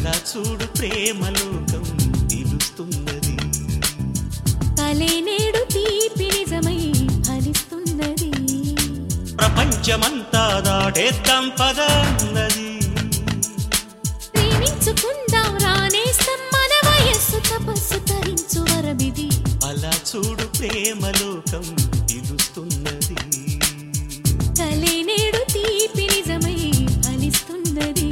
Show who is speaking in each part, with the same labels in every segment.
Speaker 1: అలా చూడు ప్రేమలోకం పిలుస్తున్నది
Speaker 2: కలే నేడు తీపి నిజమై ఫలిస్తున్నది
Speaker 1: ప్రపంచమంతా దాటేద్దాం పదన్నది
Speaker 2: ప్రేమించుకుందాం రానేస్తాం మన వయస్సు తపస్సు తరించు వరమిది
Speaker 1: అలా చూడు ప్రేమలోకం పిలుస్తున్నది
Speaker 2: కలే నేడు తీపి నిజమై ఫలిస్తున్నది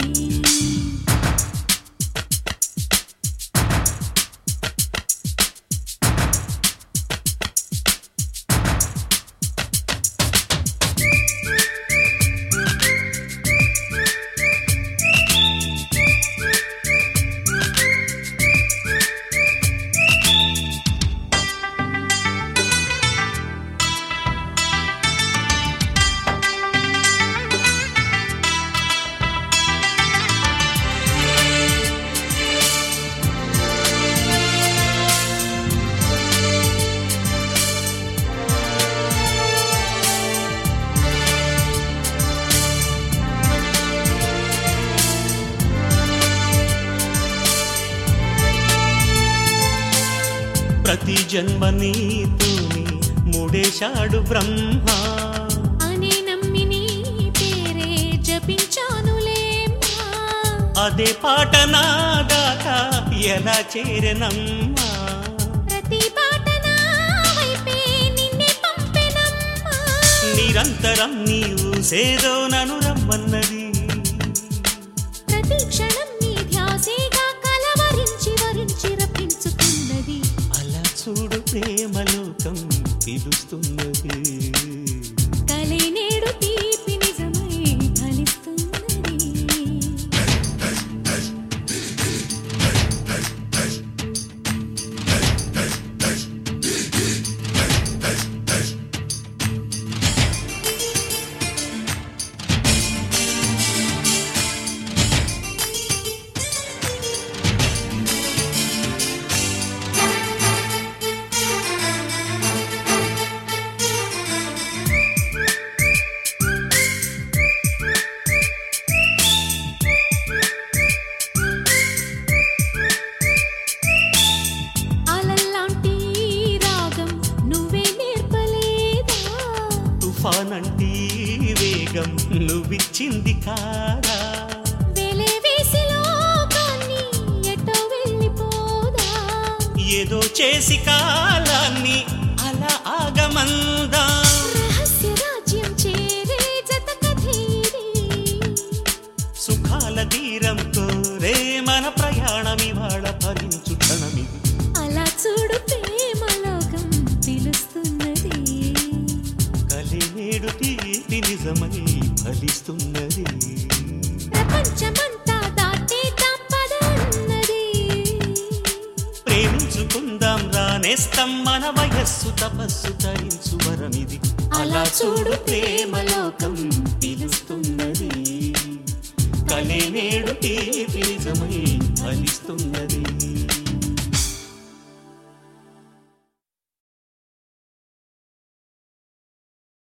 Speaker 1: ప్రతి జన్మ నీతోని మూడేశాడు బ్రహ్మ
Speaker 2: అనే నమ్మి నీ పేరే జపించానులేమ్మా
Speaker 1: అదే పాట నా దాకా ఎలా చేరనమ్మా
Speaker 2: ప్రతి పాట నా వైపే నిన్నే పంపెనమ్మా
Speaker 1: నిరంతరం నీవు సేదో నను రమ్మన్నది
Speaker 2: ప్రతి క్షణం నీ ధ్యాసేగా కలవరించి వరించి రప్పించుతున్నది
Speaker 1: అలా చూడు ప్రేమలోకం పిలుస్తున్నది
Speaker 2: కలే నేడు తీపి నిజమై ఫలిస్తున్నది అలల్లాంటి రాగం నువ్వే నేర్పలేదా
Speaker 1: తుఫానంటి వేగం నువ్విచ్చింది కాదా
Speaker 2: వెలే వేసి లోకాన్ని ఎటో వెళ్ళిపోదా
Speaker 1: ఏదో చేసి కాలాన్ని అలా ఆగమందా
Speaker 2: రహస్య రాజ్యం చేరే జత కథేది
Speaker 1: సుఖాల తీరంతో రే మన ప్రయాణం ఇవాళ భరించు క్షణమిది
Speaker 2: అలా చూడు ప్రేమలోకం పిలుస్తున్నది
Speaker 1: కలినేడు తీపి నిజమై ఫలిస్తున్నది
Speaker 2: ప్రపంచమంతా దాటే పదన్నది
Speaker 1: ప్రేమించుకుందాం రానేస్తం మన వయస్సు తపస్సు తరించు వరమిది అలా చూడు ప్రేమలోకం పిలుస్తున్నది కలినేడు తీపి నిజమై ఫలిస్తున్నది